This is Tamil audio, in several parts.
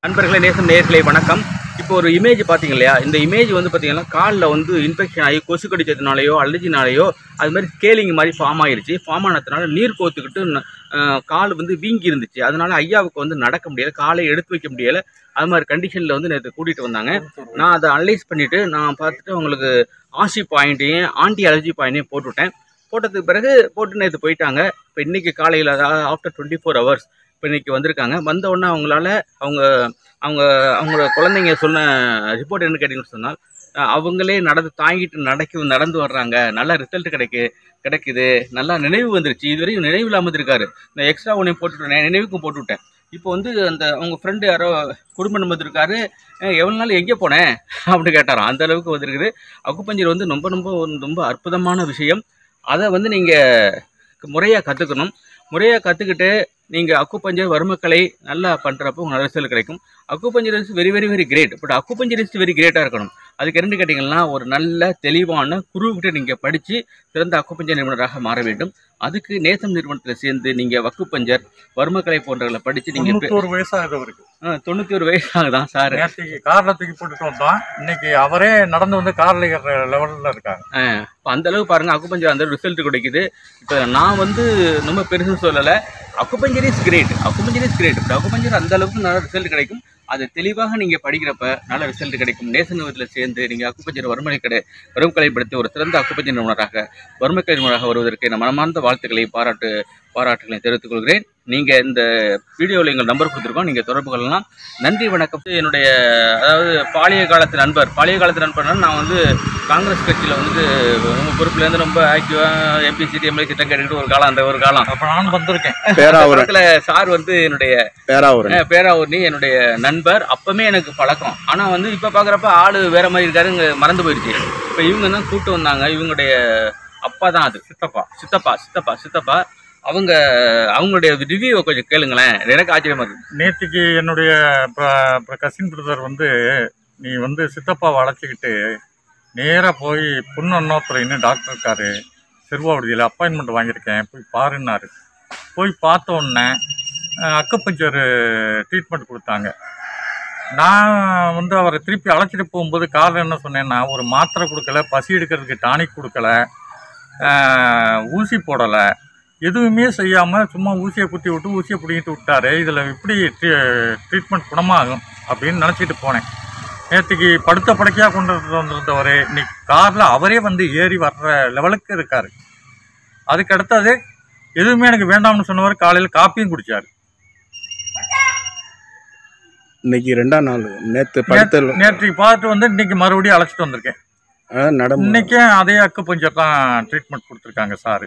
நண்பர்களே நேசம் நேர்களே வணக்கம் இப்போ ஒரு இமேஜ் பார்த்தீங்க இல்லையா இந்த இமேஜ் வந்து பார்த்தீங்கன்னா காலில் வந்து இன்ஃபெக்ஷன் ஆகி கொசு கடிச்சதுனாலையோ அலர்ஜினாலேயோ அது மாதிரி ஸ்கேலிங் மாதிரி ஃபார்ம் ஆயிருச்சு ஃபார்ம் ஆனதுனால நீர் கோத்துக்கிட்டு ந- அஹ் கால் வந்து வீங்கி இருந்துச்சு அதனால ஐயாவுக்கு வந்து நடக்க முடியல காலை எடுத்து வைக்க முடியல அது மாதிரி கண்டிஷனில் வந்து நேற்று கூட்டிகிட்டு வந்தாங்க நான் அதை அனலைஸ் பண்ணிவிட்டு நான் பார்த்துட்டு உங்களுக்கு ஆசி பாயிண்ட்டையும் ஆன்டி அலர்ஜி பாயிண்ட்டையும் போட்டுவிட்டேன் போட்டதுக்கு பிறகு போட்டு நேற்று போயிட்டாங்க இப்போ இன்னைக்கு காலையில் அதாவது ஆஃப்டர் டுவெண்ட்டி ஃபோர் ஹவர்ஸ் இப்போ இன்னைக்கு வந்திருக்காங்க வந்த உடனே அவங்களால அவங்க அவங்க அவங்களோட குழந்தைங்க சொன்ன ரிப்போர்ட் என்ன கேட்டீங்கன்னு சொன்னால் அஹ் அவங்களே நடந்து தாங்கிட்டு நடக்க நடந்து வர்றாங்க நல்ல ரிசல்ட் கிடைக்கு கிடைக்குது நல்லா நினைவு வந்துருச்சு இதுவரையும் நினைவு இல்லாமல் இருக்காரு நான் எக்ஸ்ட்ரா ஒன்றையும் போட்டுவிட்டேன் நினைவுக்கும் போட்டு விட்டேன் இப்போ வந்து அந்த அவங்க ஃப்ரெண்டு யாரோ குடும்ப நம்பர் இருக்காரு அஹ் எவ்வளோ நாள் எங்கே போனேன் அப்படின்னு கேட்டாராம் அந்த அளவுக்கு வந்திருக்குது அக்குப்பஞ்சர் வந்து ரொம்ப ரொம்ப ஒரு ரொம்ப அற்புதமான விஷயம் அதை வந்து நீங்கள் முறையாக கற்றுக்கணும் முறையாக கற்றுக்கிட்டு நீங்கள் அக்குப்பஞ்சர் வர்மக்கலை நல்லா பண்ணுறப்போ உங்களுக்கு நல்ல ரிசல்ட் கிடைக்கும் acupuncture is very very very great but acupuncture is very கிரேட்டாக இருக்கணும் அதுக்கு இரண்டு கேட்டிங்கன்னா ஒரு நல்ல தெளிவான குருக்கிட்ட நீங்கள் படித்து சிறந்த அக்குப்பஞ்சர் நிபுணராக மாற வேண்டும் அதுக்கு நேசம் நிறுவனத்தில் சேர்ந்து நீங்கள் வக்குப்பஞ்சர் வர்மக்கலை போன்றவர்களை படித்து நீங்கள் தொண்ணூத்தோரு வயசாகுது அவருக்கு தொண்ணூற்றி ஒரு வயசு ஆகுதான் சார் நேற்றுக்கு கார்ல தூக்கி போட்டுட்டு வந்தோம் இன்னைக்கு அவரே நடந்து வந்து கார்ல ஏற லெவல்ல இருக்காங்க இப்போ அந்த அளவுக்கு பாருங்க அக்குப்பஞ்சர் அந்த ரிசல்ட் கிடைக்குது இப்போ நான் வந்து ரொம்ப பெருசுன்னு சொல்லலை acupuncture is great acupuncture is great but acupuncture அந்த அளவுக்கு நல்ல ரிசல்ட் கிடைக்கும் அது தெளிவாக நீங்கள் படிக்கிறப்ப நல்ல ரிசல்ட் கிடைக்கும் நேச நிறுவனத்தில் சேர்ந்து நீங்கள் அக்குப்பஞ்சர் வறுமனை கடை வறுமக்கலைப்படுத்தி ஒரு சிறந்த அக்குப்பஞ்சர் நிறுவனராக வறுமக்கலை நிறுவனராக வருவதற்கு நான் மனமார்ந்த வாழ்த்துக்களை பாராட்டு பாராட்டுகளை தெரிவித்துக் கொள்கிறேன் நீங்கள் இந்த வீடியோவில் எங்கள் நம்பர் கொடுத்துருக்கோம் நீங்கள் தொடர்பு கொள்ளலாம் நன்றி வணக்கம் என்னுடைய அதாவது பாலிய காலத்து நண்பர் பாலிய காலத்து நண்பர்னா நான் வந்து காங்கிரஸ் கட்சியில் வந்து ரொம்ப பொறுப்புலேருந்து ரொம்ப ஆக்டிவாக எம்பி சிடி எம்எல்ஏ கிட்ட கேட்டுக்கிட்டு ஒரு காலம் அந்த ஒரு காலம் அப்ப நான் வந்திருக்கேன் பேராவூரன் பக்கத்துல சார் வந்து என்னுடைய பேராவூரன் அஹ், பேராவூர்னி என்னுடைய நண்பர் அப்பவுமே எனக்கு பழக்கம் ஆனா வந்து இப்ப பாக்குறப்ப ஆளு வேற மாதிரி இருக்காரு இங்க மறந்து போயிருச்சு இப்ப இவங்க தான் கூட்டு வந்தாங்க இவங்களுடைய அப்பா தான் அது சித்தப்பா சித்தப்பா சித்தப்பா சித்தப்பா அவங்க அவங்களுடைய ரிவ்யூவை கொஞ்சம் கேளுங்களேன் எனக்கு ஆச்சரியமா இருக்கு நேற்றுக்கு என்னுடைய கசின் பிரதர் வந்து நீ வந்து சித்தப்பாவை அழைச்சிக்கிட்டு நேரா போய் புண்ணொன்னோத்துறைன்னு டாக்டர் இருக்காரு சிறுவாவடியில் அப்பாயின்மெண்ட் வாங்கியிருக்கேன் போய் பாருன்னாரு போய் பார்த்த உடனே அஹ், அக்குப்பஞ்சர் ட்ரீட்மெண்ட் கொடுத்தாங்க நான் வந்து அவரை திருப்பி அழைச்சிட்டு போகும்போது காரணம் என்ன சொன்னேன்னா ஒரு மாத்திரை கொடுக்கல பசி எடுக்கிறதுக்கு டானிக் கொடுக்கல அஹ், ஊசி போடலை எதுவுமே செய்யாமல் சும்மா ஊசியை குத்தி விட்டு ஊசியை பிடிங்கிட்டு விட்டாரு இதில் எப்படி ட்ரீட்மெண்ட் குணமாகும் அப்படின்னு நினச்சிட்டு போனேன் நேற்றுக்கு படுத்த படுக்கையாக கொண்டு வந்திருந்தவர் இன்னைக்கு காரில் அவரே வந்து ஏறி வர்ற லெவலுக்கு இருக்கார் அதுக்கு அடுத்தது எதுவுமே எனக்கு வேண்டாம்னு சொன்னவர் காலையில் காப்பியும் குடிச்சாரு இன்னைக்கு ரெண்டாம் நாள் நேத்து படுத்த நேற்றுக்கு பார்த்துட்டு வந்து இன்னைக்கு மறுபடியும் அழைச்சிட்டு வந்திருக்கேன் நடம் இன்னைக்கே அதே அக்கு பஞ்சர் தான் ட்ரீட்மெண்ட் கொடுத்துருக்காங்க சார்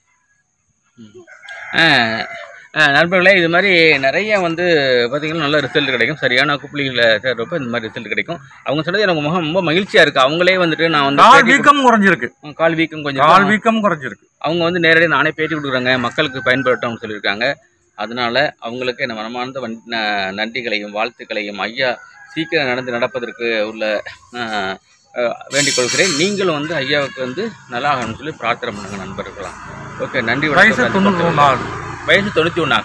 அஹ், அஹ், நண்பர்களே இது மாதிரி நிறைய வந்து பார்த்தீங்கன்னா நல்ல ரிசல்ட் கிடைக்கும் சரியான குப்பிளிகளில் சேர்றப்ப இந்த மாதிரி ரிசல்ட் கிடைக்கும் அவங்க சொன்னது எனக்கு முகம் ரொம்ப மகிழ்ச்சியா இருக்கு அவங்களே வந்துட்டு நான் வந்து கால் பேட்டி வீக்கம் குறைஞ்சிருக்கு கொடு- கால் வீக்கம் கொஞ்சம் கால் வீக்கம் குறைஞ்சிருக்கு அவங்க வந்து நேரடியாக நானே பேட்டி கொடுக்குறாங்க மக்களுக்கு பயன்படுத்தணும்னு சொல்லியிருக்காங்க அதனால அவங்களுக்கு என்ன மனமார்ந்த வன் ந- நன்றிகளையும் வாழ்த்துக்களையும் ஐயா சீக்கிரம் நடந்து நடப்பதற்கு உள்ள அஹ், அஹ், வேண்டிக் கொள்கிறேன் நீங்களும் வந்து ஐயாவுக்கு வந்து நல்லா ஆகணும்னு சொல்லி பிரார்த்தனை பண்ணுங்க நண்பர்களாம் ஓகே நன்றி வயசு வணக்கம். தொண்ணூறு நாள் வயசு தொண்ணூற்றி ஒன்றா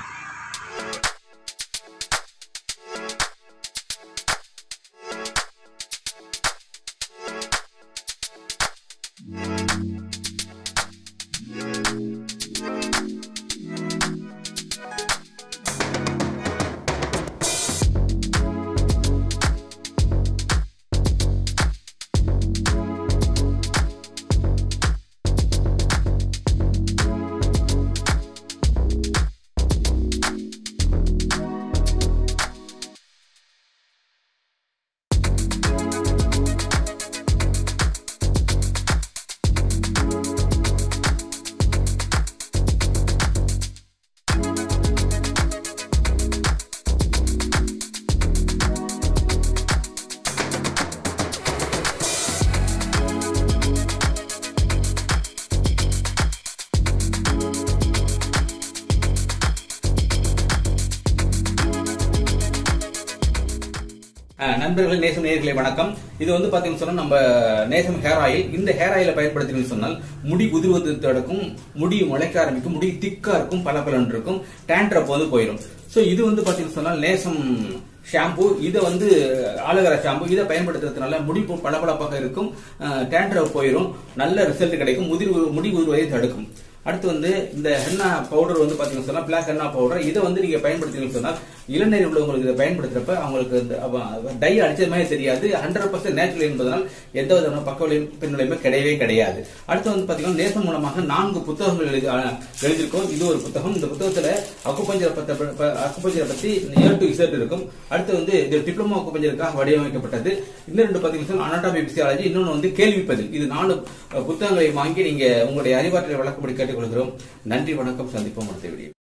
அஹ் நண்பர்கள் நேசம் நேயர்களே வணக்கம் இது வந்து பாத்தீங்கன்னு சொன்னா நம்ம நேசம் ஹேர் ஆயில் இந்த ஹேர் ஆயிலை பயன்படுத்தினு சொன்னால் முடி உதிர்வது தடுக்கும் முடி முளைக்க ஆரம்பிக்கும் முடி திக்கா இருக்கும் பல இருக்கும் டேண்ட்ரப் வந்து போயிடும் ஸோ இது வந்து பாத்தீங்கன்னு சொன்னால் நேசம் ஷாம்பு இதை வந்து ஆலோவேரா ஷாம்பு இதை பயன்படுத்துறதுனால முடி பு- பளபளப்பாக இருக்கும் டேண்ட்ரவ் போயிடும் நல்ல ரிசல்ட் கிடைக்கும் முதிர் உரு- முடி உருவதை தடுக்கும் அடுத்து வந்து இந்த ஹென்னா பவுடர் வந்து பாத்தீங்கன்னா சொன்னா பிளாக் ஹென்னா பவுடர் இதை வந்து நீங்க பயன்படுத்தீங்கன்னு சொன்னா இளநீர் உள்ளவங்களுக்கு இதை பயன்படுத்துறப்ப அவங்களுக்கு இந்த அவ- டை அடிச்சது மாதிரி தெரியாது ஹண்ட்ரட் பர்சன்ட் நேச்சுரல் என்பதனால் எந்த விதமான பக்க விளைவு பின்விளைவுமே கிடையவே கிடையாது அடுத்து வந்து பாத்தீங்கன்னா நேசம் மூலமாக நான்கு புத்தகங்கள் எழுதி அஹ், எழுதியிருக்கோம் இது ஒரு புத்தகம் இந்த புத்தகத்துல அக்குப்பஞ்சரை பத்த ப- அக்குப்பஞ்சரை பத்தி ஏ டு இசட் இருக்கும் அடுத்து வந்து இது டிப்ளமோ அக்குப்பஞ்சருக்காக வடிவமைக்கப்பட்டது இந்த ரெண்டு பாத்தீங்கன்னா அனாட்டாமி பிசியாலஜி இன்னொன்று வந்து கேள்வி பதில் இது நாலு அஹ், புத்தகங்களை வாங்கி நீங்க உங்களுடைய அறிவாற்றலை வழக்கப்படி கேட்டுக்கொள்கிறோம் நன்றி வணக்கம் சந்திப்போம் அடுத்த வீடியோ